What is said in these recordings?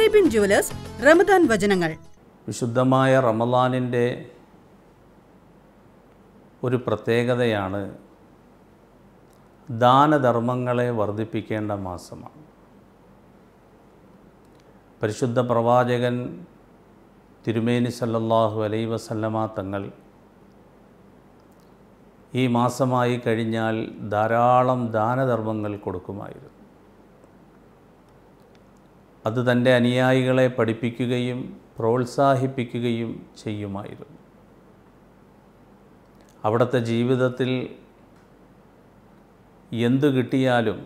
Arabian jewellers Ramadan വചനങ്ങൾ വിശുദ്ധമായ റമദാനിൻ്റെ ഒരു പ്രത്യേകതയാണ് ദാനധർമ്മങ്ങളെ വർദ്ധിപ്പിക്കേണ്ട മാസമാണ് പരിശുദ്ധ പ്രവാചകൻ തിരുമേനി സല്ലല്ലാഹു അലൈ വസല്ലമ തങ്ങൾ ഈ മാസമായി കഴിഞ്ഞാൽ ധാരാളം ദാനധർമ്മങ്ങൾ കൊടുക്കുമായിരുന്നു അത് തൻ്റെ അനുയായികളെ പഠിപ്പിക്കുകയും പ്രോത്സാഹിപ്പിക്കുകയും ചെയ്യുമായിരുന്നു അവിടുത്തെ ജീവിതത്തിൽ എന്തു കിട്ടിയാലും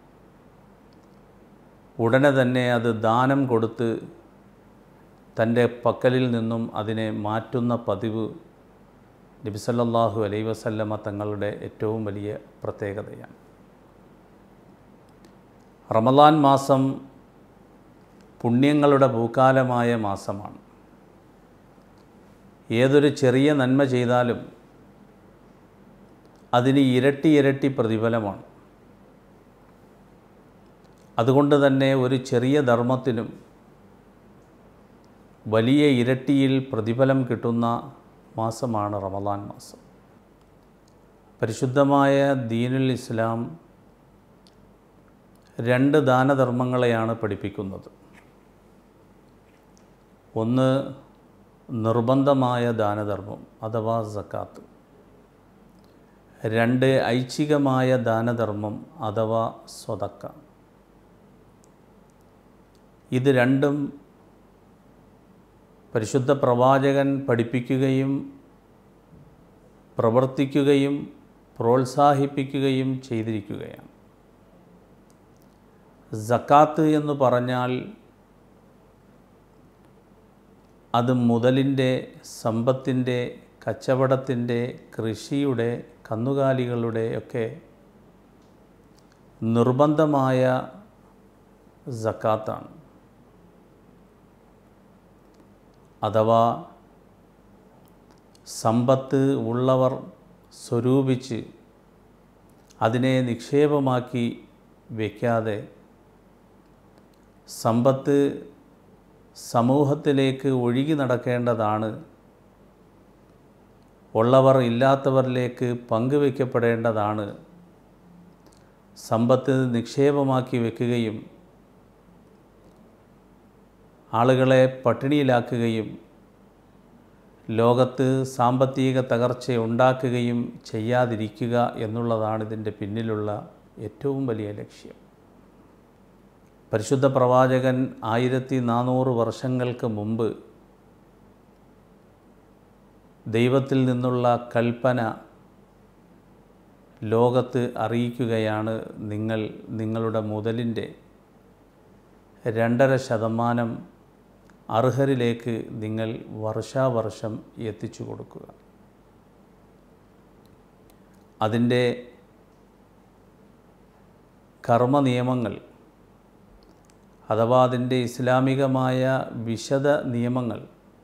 ഉടനെ തന്നെ അത് ദാനം കൊടുത്ത് തൻ്റെ പക്കലിൽ നിന്നും അതിനെ മാറ്റുന്ന പതിവ് നബിസല്ലാഹു അലൈ വസല്ലമ തങ്ങളുടെ ഏറ്റവും വലിയ പ്രത്യേകതയാണ് റമദാൻ മാസം പുണ്യങ്ങളുടെ ഭൂക്കാലമായ മാസമാണ് ഏതൊരു ചെറിയ നന്മ ചെയ്താലും അതിന് ഇരട്ടി ഇരട്ടി പ്രതിഫലമാണ് അതുകൊണ്ട് തന്നെ ഒരു ചെറിയ ധർമ്മത്തിനും വലിയ ഇരട്ടിയിൽ പ്രതിഫലം കിട്ടുന്ന മാസമാണ് റമദാൻ മാസം പരിശുദ്ധമായ ദീനുൽ ഇസ്ലാം രണ്ട് ദാനധർമ്മങ്ങളെയാണ് പഠിപ്പിക്കുന്നത് ഒന്ന് നിർബന്ധമായ ദാനധർമ്മം അഥവാ സക്കാത്ത് രണ്ട് ഐച്ഛികമായ ദാനധർമ്മം അഥവാ സ്വതക്ക ഇത് രണ്ടും പരിശുദ്ധ പ്രവാചകൻ പഠിപ്പിക്കുകയും പ്രവർത്തിക്കുകയും പ്രോത്സാഹിപ്പിക്കുകയും ചെയ്തിരിക്കുകയാണ് സക്കാത്ത് എന്ന് പറഞ്ഞാൽ അത് മുതലിൻ്റെ സമ്പത്തിൻ്റെ കച്ചവടത്തിൻ്റെ കൃഷിയുടെ കന്നുകാലികളുടെ ഒക്കെ നിർബന്ധമായ സക്കാത്താണ് അഥവാ സമ്പത്ത് ഉള്ളവർ സ്വരൂപിച്ച് അതിനെ നിക്ഷേപമാക്കി വയ്ക്കാതെ സമ്പത്ത് സമൂഹത്തിലേക്ക് ഒഴുകി നടക്കേണ്ടതാണ് ഉള്ളവർ ഇല്ലാത്തവരിലേക്ക് പങ്കുവയ്ക്കപ്പെടേണ്ടതാണ് സമ്പത്ത് നിക്ഷേപമാക്കി വെക്കുകയും ആളുകളെ പട്ടിണിയിലാക്കുകയും ലോകത്ത് സാമ്പത്തിക തകർച്ച ഉണ്ടാക്കുകയും ചെയ്യാതിരിക്കുക എന്നുള്ളതാണ് ഇതിൻ്റെ പിന്നിലുള്ള ഏറ്റവും വലിയ ലക്ഷ്യം പരിശുദ്ധ പ്രവാചകൻ ആയിരത്തി നാനൂറ് വർഷങ്ങൾക്ക് മുമ്പ് ദൈവത്തിൽ നിന്നുള്ള കൽപ്പന ലോകത്ത് അറിയിക്കുകയാണ് നിങ്ങൾ നിങ്ങളുടെ മുതലിൻ്റെ രണ്ടര ശതമാനം അർഹരിലേക്ക് നിങ്ങൾ വർഷാവർഷം എത്തിച്ചു കൊടുക്കുക അതിൻ്റെ കർമ്മ നിയമങ്ങൾ അഥവാ അതിൻ്റെ ഇസ്ലാമികമായ വിശദ നിയമങ്ങൾ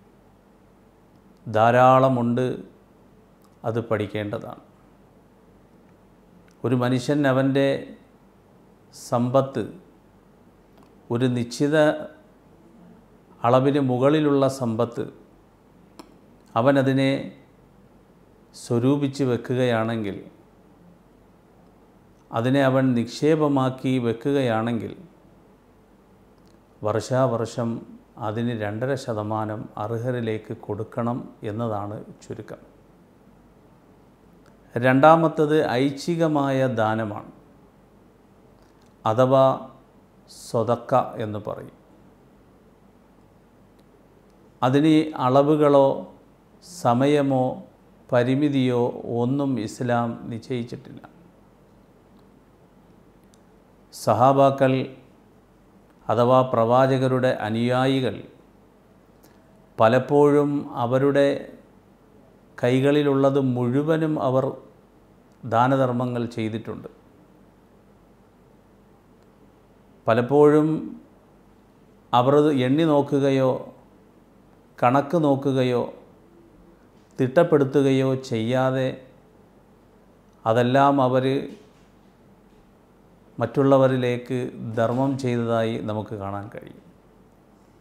ധാരാളമുണ്ട് അത് പഠിക്കേണ്ടതാണ് ഒരു മനുഷ്യൻ അവൻ്റെ സമ്പത്ത് ഒരു നിശ്ചിത അളവിന് മുകളിലുള്ള സമ്പത്ത് അവനതിനെ സ്വരൂപിച്ച് വെക്കുകയാണെങ്കിൽ അതിനെ അവൻ നിക്ഷേപമാക്കി വെക്കുകയാണെങ്കിൽ വർഷാവർഷം അതിന് രണ്ടര ശതമാനം അർഹരിലേക്ക് കൊടുക്കണം എന്നതാണ് ചുരുക്കം രണ്ടാമത്തത് ഐച്ഛികമായ ദാനമാണ് അഥവാ സ്വതക്ക എന്ന് പറയും അതിന് അളവുകളോ സമയമോ പരിമിതിയോ ഒന്നും ഇസ്ലാം നിശ്ചയിച്ചിട്ടില്ല സഹാബാക്കൾ അഥവാ പ്രവാചകരുടെ അനുയായികൾ പലപ്പോഴും അവരുടെ കൈകളിലുള്ളത് മുഴുവനും അവർ ദാനധർമ്മങ്ങൾ ചെയ്തിട്ടുണ്ട് പലപ്പോഴും അവർ എണ്ണി നോക്കുകയോ കണക്ക് നോക്കുകയോ തിട്ടപ്പെടുത്തുകയോ ചെയ്യാതെ അതെല്ലാം അവർ മറ്റുള്ളവരിലേക്ക് ധർമ്മം ചെയ്തതായി നമുക്ക് കാണാൻ കഴിയും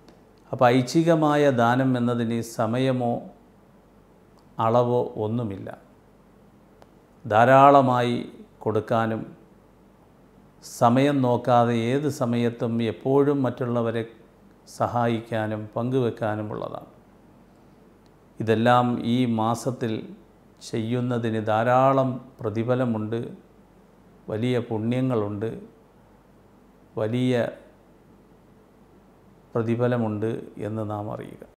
അപ്പോൾ ഐച്ഛികമായ ദാനം എന്നതിന് സമയമോ അളവോ ഒന്നുമില്ല ധാരാളമായി കൊടുക്കാനും സമയം നോക്കാതെ ഏത് സമയത്തും എപ്പോഴും മറ്റുള്ളവരെ സഹായിക്കാനും പങ്കുവെക്കാനുമുള്ളതാണ് ഇതെല്ലാം ഈ മാസത്തിൽ ചെയ്യുന്നതിന് ധാരാളം പ്രതിഫലമുണ്ട് വലിയ പുണ്യങ്ങളുണ്ട് വലിയ പ്രതിഫലമുണ്ട് എന്ന് നാം അറിയുക